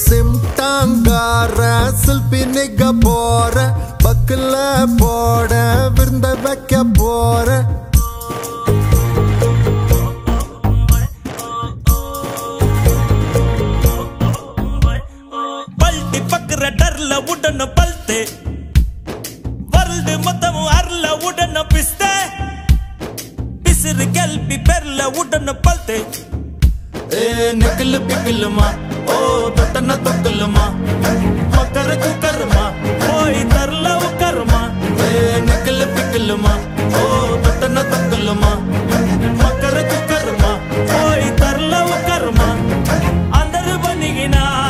சிம்டாங்கார சில்பி நிக்க போற பக்கல போட விருந்த வைக்க போற பல்ட்டி பக்குற டர்ல உடன பல்த்து வருல்டு மொத்தமும் அர்ல உடன பிஸ்த பிசிறு கல்பி பெர்ல உடன பல்த்து ஏ நிக்கல் பிக்கலுமா ஓ தொட்டன தொக்கலுமா மக்கர குக்கருமா போய் தரல உக்கருமா ஏ நிக்கல் பிக்கலுமா ஓ தொட்டன தொக்கலுமா மக்கர குக்கருமா போய் தரல உக்கருமா అందరు బనిగినా